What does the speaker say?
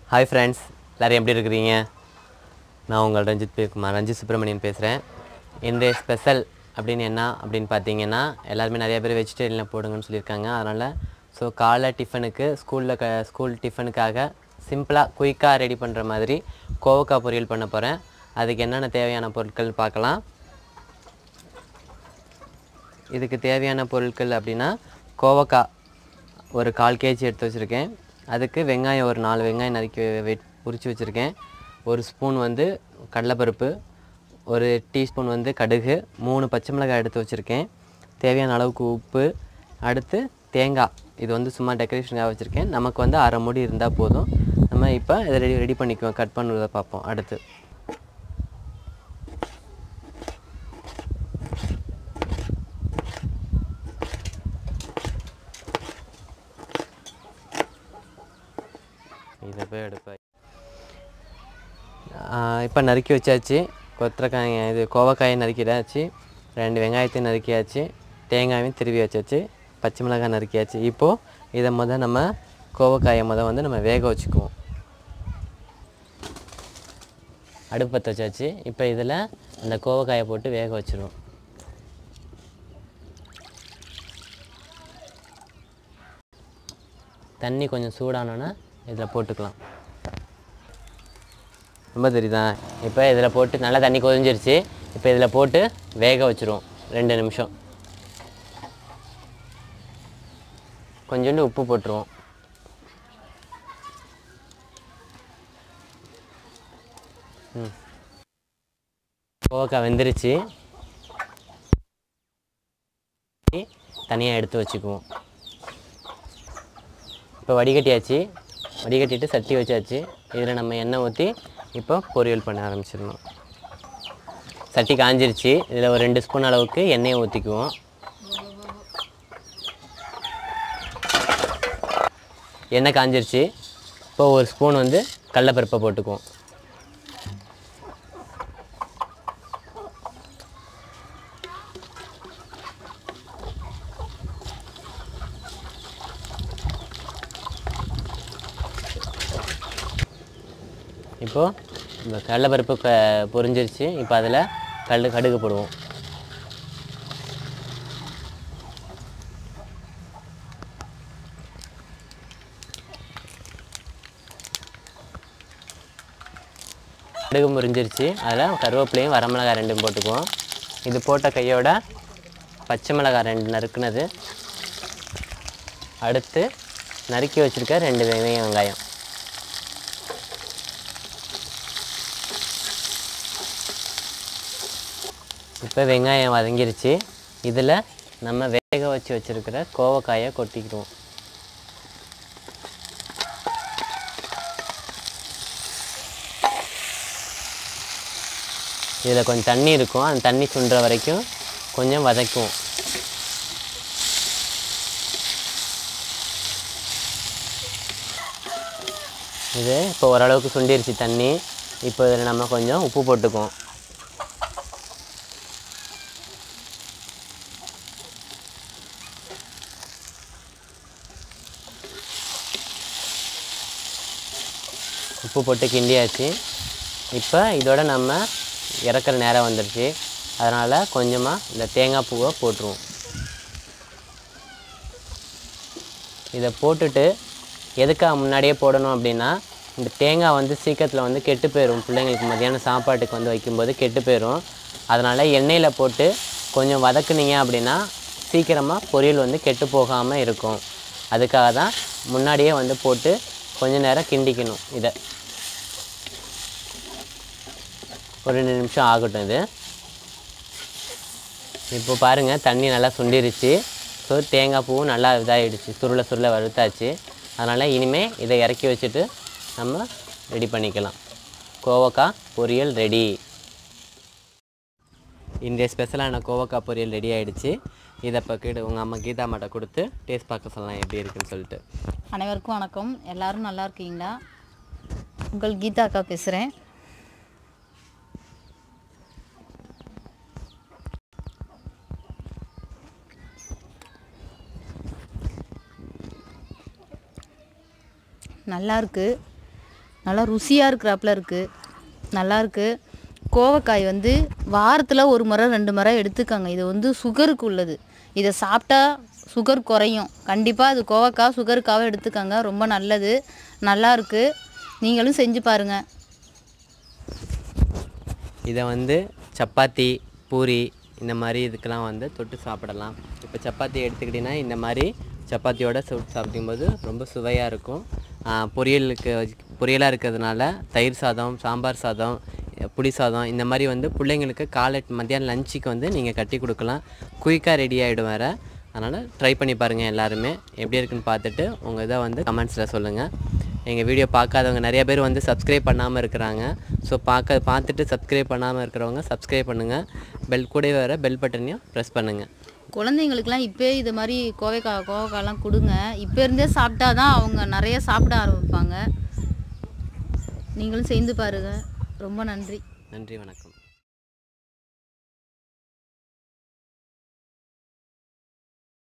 hi friends எல்லோரும் எப்படி இருக்கிறீங்க நான் உங்கள் ரஞ்சித் பே குமார் ரஞ்சித் சுப்பிரமணியன் பேசுகிறேன் இன்றைய ஸ்பெஷல் அப்படின்னு என்ன அப்படின்னு பார்த்தீங்கன்னா எல்லாருமே நிறைய பேர் வெஜிடேரியனில் போடுங்கன்னு சொல்லியிருக்காங்க அதனால் ஸோ காலை டிஃபனுக்கு ஸ்கூலில் க ஸ்கூல் டிஃபனுக்காக சிம்பிளாக குயிக்காக ரெடி பண்ணுற மாதிரி கோவக்காய் பொரியல் பண்ண போகிறேன் அதுக்கு என்னென்ன தேவையான பொருட்கள் பார்க்கலாம் இதுக்கு தேவையான பொருட்கள் அப்படின்னா கோவக்காய் ஒரு கால் கேஜி எடுத்து வச்சுருக்கேன் அதுக்கு வெங்காயம் ஒரு நாலு வெங்காயம் நறுக்கி வெட் உரித்து வச்சுருக்கேன் ஒரு ஸ்பூன் வந்து கடலைப்பருப்பு ஒரு டீஸ்பூன் வந்து கடுகு மூணு பச்சை மிளகாய் எடுத்து வச்சுருக்கேன் தேவையான அளவுக்கு உப்பு அடுத்து தேங்காய் இது வந்து சும்மா டெக்கரேஷனுக்காக வச்சுருக்கேன் நமக்கு வந்து அரை முடி இருந்தால் போதும் நம்ம இப்போ இதை ரெடி ரெடி பண்ணிக்குவோம் கட் பண்ணுறதை பார்ப்போம் அடுத்து இதை போய் எடுப்பேன் இப்போ நறுக்கி வச்சாச்சு கொத்தரக்காய் இது கோவக்காயை நறுக்கிடாச்சு ரெண்டு வெங்காயத்தையும் நறுக்கியாச்சு தேங்காயும் திருவி வச்சாச்சு பச்சை மிளகாய் நறுக்கியாச்சு இப்போது இதை முத நம்ம கோவக்காயை முத வந்து நம்ம வேக வச்சுக்குவோம் அடுப்பு பற்ற வச்சாச்சு இப்போ இதில் அந்த கோவக்காயை போட்டு வேக வச்சிருவோம் தண்ணி கொஞ்சம் சூடானோன்னா இதில் போட்டுக்கலாம் ரொம்ப தெரியுதா இப்போ இதில் போட்டு நல்லா தண்ணி கொதிஞ்சிருச்சு இப்போ இதில் போட்டு வேக வச்சுருவோம் ரெண்டு நிமிஷம் கொஞ்சோண்டு உப்பு போட்டுருவோம் ம் கோவக்காய் வெந்துருச்சு தனியாக எடுத்து வச்சுக்குவோம் இப்போ வடிகட்டியாச்சு வடிகட்டிட்டு சட்டி வச்சாச்சு இதில் நம்ம எண்ணெய் ஊற்றி இப்போ பொரியல் பண்ண ஆரம்பிச்சிடணும் சட்டி காஞ்சிருச்சு இதில் ஒரு ரெண்டு ஸ்பூன் அளவுக்கு எண்ணெயை ஊற்றிக்குவோம் எண்ணெய் காஞ்சிருச்சு இப்போ ஒரு ஸ்பூன் வந்து கடலப்பருப்பை போட்டுக்குவோம் இப்போது இந்த கடலைப்பருப்பு க பொரிஞ்சிருச்சு இப்போ அதில் கல் கடுகு போடுவோம் கடுகு முறிஞ்சிருச்சு அதில் கருவேப்பிலையும் வரமிளகாய் ரெண்டும் போட்டுக்குவோம் இது போட்ட கையோட பச்சை மிளகாய் ரெண்டு நறுக்குனது அடுத்து நறுக்கி வச்சுருக்க ரெண்டு வெங்காயம் வெங்காயம் இப்போ வெங்காயம் வதங்கிருச்சு இதில் நம்ம வேக வச்சு வச்சுருக்கிற கோவக்காயை கொட்டிக்கிடுவோம் இதில் கொஞ்சம் தண்ணி இருக்கும் அந்த தண்ணி சுண்டுற வரைக்கும் கொஞ்சம் வதக்குவோம் இது இப்போ ஓரளவுக்கு சுண்டிருச்சு தண்ணி இப்போ இதில் நம்ம கொஞ்சம் உப்பு போட்டுக்குவோம் உப்பு போட்டு கிண்டியாச்சு இப்போ இதோட நம்ம இறக்குற நேரம் வந்துடுச்சு அதனால் கொஞ்சமாக இந்த தேங்காய் பூவை போட்டுருவோம் இதை போட்டுட்டு எதுக்காக முன்னாடியே போடணும் அப்படின்னா இந்த தேங்காய் வந்து சீக்கிரத்தில் வந்து கெட்டு போயிடும் பிள்ளைங்களுக்கு மத்தியானம் சாப்பாட்டுக்கு வந்து வைக்கும்போது கெட்டு போயிடும் அதனால் எண்ணெயில் போட்டு கொஞ்சம் வதக்குனீங்க அப்படின்னா சீக்கிரமாக பொரியல் வந்து கெட்டு போகாமல் இருக்கும் அதுக்காக தான் முன்னாடியே வந்து போட்டு கொஞ்ச நேரம் கிண்டிக்கணும் இதை ஒரு ரெண்டு நிமிஷம் ஆகட்டும் இது இப்போ பாருங்கள் தண்ணி நல்லா சுண்டிருச்சு ஸோ தேங்காய் பூவும் நல்லா இதாகிடுச்சு சுருளை சுருளை வறுத்தாச்சு அதனால் இனிமேல் இதை இறக்கி வச்சுட்டு நம்ம ரெடி பண்ணிக்கலாம் கோவக்காய் பொரியல் ரெடி இன்றைய ஸ்பெஷலான கோவக்காய் பொரியல் ரெடி ஆகிடுச்சு இதை இப்போ கீடு உங்கள் அம்மா கீதா அம்மாட்ட கொடுத்து டேஸ்ட் பார்க்க சொல்லலாம் எப்படி இருக்குன்னு சொல்லிட்டு அனைவருக்கும் வணக்கம் எல்லாரும் நல்லா இருக்கீங்களா உங்கள் கீதா அக்கா பேசுகிறேன் நல்லா இருக்கு நல்லா ருசியாக இருக்கிறாப்புல இருக்குது நல்லா இருக்கு கோவக்காய் வந்து வாரத்தில் ஒரு முறை ரெண்டு முறை எடுத்துக்கோங்க இது வந்து சுகருக்கு உள்ளது இதை சாப்பிட்டா சுகர் குறையும் கண்டிப்பாக அது கோவக்காய் சுகருக்காக எடுத்துக்கோங்க ரொம்ப நல்லது நல்லா இருக்கு நீங்களும் செஞ்சு பாருங்கள் இதை வந்து சப்பாத்தி பூரி இந்த மாதிரி இதுக்கெல்லாம் வந்து தொட்டு சாப்பிடலாம் இப்போ சப்பாத்தி எடுத்துக்கிட்டிங்கன்னா இந்த மாதிரி சப்பாத்தியோட சுட்டு சாப்பிடும்போது ரொம்ப சுவையாக இருக்கும் ஆ, பொரியலுக்கு பொரியலாக இருக்கிறதுனால தயிர் சாதம் சாம்பார் சாதம் புளி சாதம் இந்த மாதிரி வந்து பிள்ளைங்களுக்கு காலை மத்தியானம் லஞ்சுக்கு வந்து நீங்கள் கட்டி கொடுக்கலாம் குயிக்காக ரெடி ஆகிடும் வேறு அதனால் ட்ரை பண்ணி பாருங்கள் எல்லாருமே எப்படி இருக்குன்னு பார்த்துட்டு உங்கள் இதை வந்து கமெண்ட்ஸில் சொல்லுங்கள் எங்கள் வீடியோ பார்க்காதவங்க நிறைய பேர் வந்து சப்ஸ்கிரைப் பண்ணாமல் இருக்கிறாங்க ஸோ பார்க்க பார்த்துட்டு சப்ஸ்கிரைப் பண்ணாமல் இருக்கிறவங்க சப்ஸ்கிரைப் பண்ணுங்கள் பெல் கூட வர பெல் பட்டனையும் ப்ரெஸ் பண்ணுங்கள் குழந்தைங்களுக்குலாம் இப்போ இது மாதிரி கோவைக்காய் கோவக்காய்லாம் கொடுங்க இப்போ இருந்தே சாப்பிட்டா தான் அவங்க நிறைய சாப்பிட ஆரம்பிப்பாங்க நீங்களும் செய்து பாருங்கள் ரொம்ப நன்றி நன்றி வணக்கம்